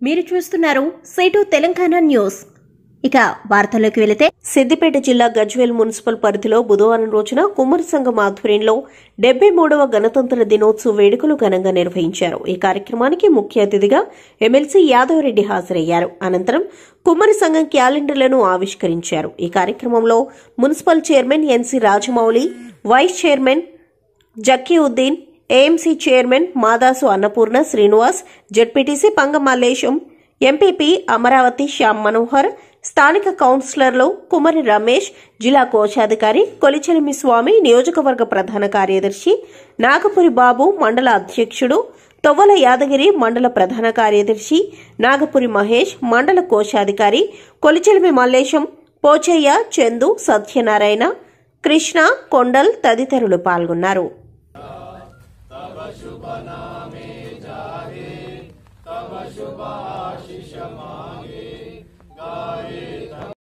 మీరు చూస్తున్నారు సేటు తెలంగాణ న్యూస్ ఇక వార్తల్లోకి వెళితే సిద్దిపేట జిల్లా గజ్వేల్ మున్సిపల్ పరిధిలో బుధవారం రోజున కుమ్మరి సంఘం ఆధ్వర్యంలో డెబ్బై మూడవ గణతంత్ర దినోత్సవ వేడుకలు ఘనంగా నిర్వహించారు ఈ కార్యక్రమానికి ముఖ్య అతిథిగా ఎమ్మెల్సీ యాదవరెడ్డి హాజరయ్యారు అనంతరం కుమ్మరి సంఘం క్యాలెండర్లను ఆవిష్కరించారు ఈ కార్యక్రమంలో municipal chairman NC Rajamouli vice chairman Jakkiuddin AMC chairman Madasu Annapurna Srinivas ZPTC Panga Mallesham MPP Amaravati Shyam Manohar స్థానిక కౌన్సిలర్లు కుమరి రమేష్ జిల్లా కోశాధికారి కొలిచెలిమి స్వామి నియోజకవర్గ ప్రధాన కార్యదర్శి నాగపురి బాబు మండల అధ్యక్షుడు తొవ్వల యాదగిరి మండల ప్రధాన కార్యదర్శి నాగపురి మహేష్ మండల కోశాధికారి కొలిచెలిమి మల్లేశం పోచయ్య చందు సత్యనారాయణ కృష్ణ కొండల్ తదితరులు పాల్గొన్నారు तव शुभ